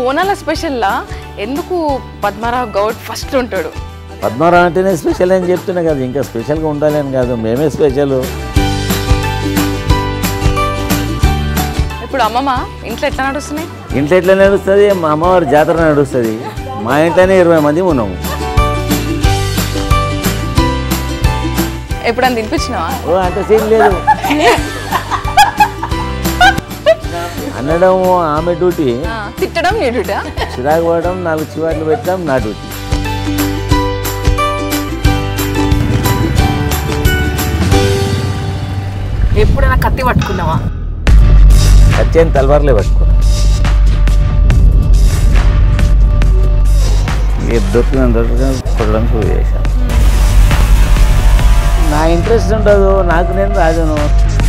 బోనాల స్పెషల్లా ఎందుకు పద్మరావు గౌడ్ ఫస్ట్ ఉంటాడు పద్మరావు అంటేనే స్పెషల్ అని చెప్తున్నా కదా ఇంకా స్పెషల్గా ఉండాలి అని కాదు మేమే స్పెషల్ ఇప్పుడు అమ్మమ్మ ఇంట్లో ఎట్లా నడుస్తున్నాయి ఇంట్లో ఎట్లా నడుస్తుంది మా అమ్మవారి జాతర నడుస్తుంది మా ఇంట్లోనే ఇరవై మంది ఉన్నాము ఎప్పుడన్నా తినిపించినావా ఓ అంత సీన్ లేదు అనడం ఆమె డ్యూటీ ఆ, తిట్టడం నీడుట చిరాకు పడడం నాలుగు చివాట్లు పెట్టడం నా డ్యూటీ ఎప్పుడైనా కత్తి పట్టుకున్నావా వచ్చేది తలవారులే పట్టుకున్నా ఏది దొరికిన దొరికిన కొట్టడానికి షురూ చేశాను నా ఇంట్రెస్ట్ ఉండదు నాకు నేను రాజను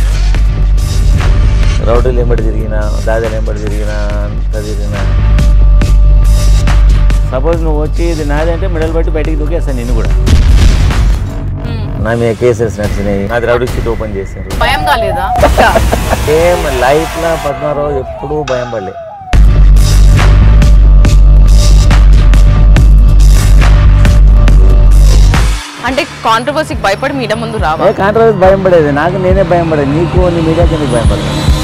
రౌడీలు ఎంబడి తిరిగినా దాదాలు ఎంబడి తిరిగినా అంత తిరిగినా సపోజ్ నువ్వు వచ్చి ఇది నాది అంటే మెడల్ బట్టి బయటికి దూకేస్తాను నిన్ను కూడా నా మీద కేసెస్ నచ్చినాయి నాది రౌడీ షీట్ ఓపెన్ చేశారు భయం కాలేదా ఏం లైఫ్లో పద్మారావు ఎప్పుడూ భయం పడలే అంటే కాంట్రవర్సీకి భయపడి మీడ ముందు రావా ఏ కాంట్రవర్సీ భయం పడేది నాకు నేనే భయం పడేది నీకు నీ మీడియాకి ఎందుకు భయం పడలేదు